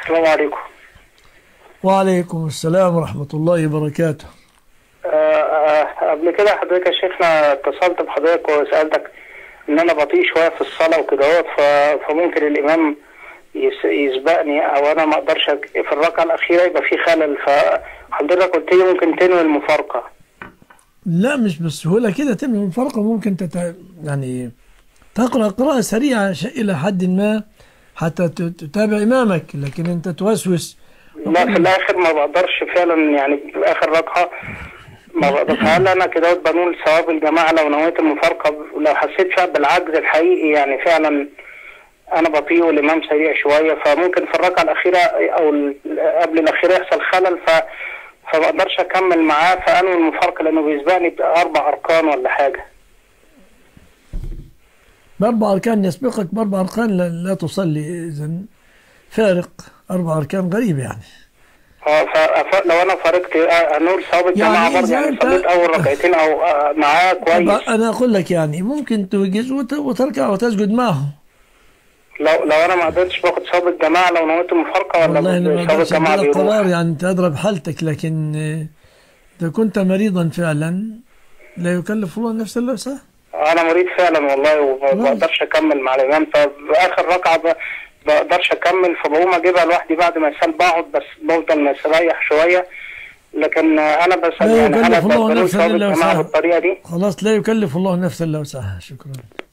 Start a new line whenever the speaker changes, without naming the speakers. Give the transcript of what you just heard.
السلام عليكم
وعليكم السلام ورحمة الله وبركاته
آه، آه، قبل كده حضرتك يا شيخنا اتصلت بحضرتك وسألتك إن أنا بطيء شوية في الصلاة وكده اهوت، ف- فممكن الإمام يس- يسبقني أو أنا ما أقدرش أك- في الركعة الأخيرة يبقى في خلل فحضرتك قلت لي ممكن تنوي المفارقة
لا مش بالسهولة كده تمنع الفرق ممكن تت... يعني تقرأ قراءة سريعة ش- إلى حد ما حتى ت- تتابع إمامك لكن أنت توسوس
لا في الآخر ما بقدرش فعلا يعني في آخر ركعة ما بقدر هل أنا كده اهوت بنول ثواب الجماعة لو نويت المفارقة لو حسيت فيها بالعجز الحقيقي يعني فعلا انا بطيء والامام سريع شويه فممكن في الركعه الاخيره او ال- قبل الاخيره يحصل خلل ف فما اقدرش اكمل معاه فانوي المفارقه لانه بيسبقني باربع اركان ولا حاجه
بأربع أركان يسبقك بأربع أركان لا, لا تصلي إذا فارق أربع أركان غريب يعني
اه ف- ف- لو انا فارقت آه، انول ثواب الجماعه
يعني
برضه
إذا
يعني
أنت-
صليت اول ركعتين او آه، معاه كويس
طب أنا أقول لك يعني ممكن توجز وت- وتركع وتسجد معه
لو لو انا ما قدرتش باخد ثواب الجماعه لو نويت المفارقه ولا
والله أنا ما
ثواب
أقدرش
الجماعه
أديلك
بيروح
قرار يعني أنت أدرى بحالتك لكن آه، إذا كنت مريضا فعلا لا يكلف الله نفسا إلا وسعها
انا مريض فعلا والله وما بقدرش اكمل مع الامام فاخر ركعه ب- بقدرش اكمل فبقوم اجيبها لوحدي بعد ما يسال بقعد بس بفضل مستريح شويه لكن انا بسال
لا
يعني هل
يكلف الله
بنول
نفسا
ثواب
إلا
الجماعه
وسعها
بالطريقه دي
خلاص لا يكلف الله نفسا إلا وسعها شكرا